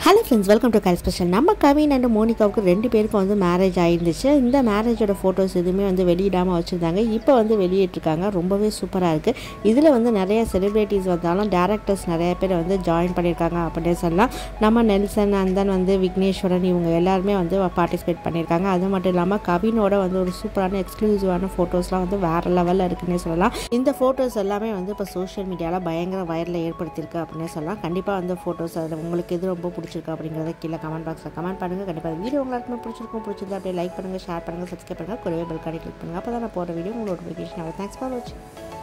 hello friends welcome to கல் special நம்ம Kavin and மோனிகாவுக்கு ரெண்டு பேருக்கும் வந்து மேரேஜ் ஆயிருந்துச்சு இந்த மேரேஜோட ஃபோட்டோஸ் எதுவுமே வந்து வெளியிடாமல் வச்சுருந்தாங்க இப்போ வந்து வெளியிட்டிருக்காங்க ரொம்பவே சூப்பராக இருக்குது இதில் வந்து நிறைய செலிப்ரிட்டிஸ் வந்தாலும் டேரக்டர்ஸ் நிறைய பேர் வந்து ஜாயின் பண்ணியிருக்காங்க அப்படின்னே சொல்லலாம் நம்ம நெல்சன் அந்தன் வந்து விக்னேஸ்வரன் இவங்க எல்லாருமே வந்து பார்ட்டிசிபேட் பண்ணியிருக்காங்க அது மட்டும் இல்லாமல் கவினோட வந்து ஒரு சூப்பரான எக்ஸ்க்ளூசிவான ஃபோட்டோஸ்லாம் வந்து வேறு லெவலில் இருக்குன்னே சொல்லலாம் இந்த ஃபோட்டோஸ் எல்லாமே வந்து இப்போ சோஷியல் மீடியாவில் பயங்கர வைரலை ஏற்படுத்தியிருக்கு அப்படின்னே சொல்லலாம் கண்டிப்பாக அந்த ஃபோட்டோஸ் அதில் உங்களுக்கு எது ரொம்ப பிடிச்சிருக்கு அப்படிங்கிறத கீழே கமெண்ட் பாக்ஸில் கமெண்ட் பண்ணுங்கள் கண்டிப்பாக இந்த வீடியோ உங்களுக்கு பிடிச்சிருக்கும் பிடிச்சிருந்தா அப்படியே லைக் பண்ணுங்கள் ஷேர் பண்ணுங்கள் சப்ஸ்கிரைப் பண்ணுங்கள் கூடவே பெல் கார்டு கிளிக் பண்ணுங்கள் அப்போ தான் நான் போகிற வீடியோ உங்களுக்கு நோட்டிஃபிகேஷன் ஆகும் தேங்க்ஸ் ஃபார் வாட்சிங்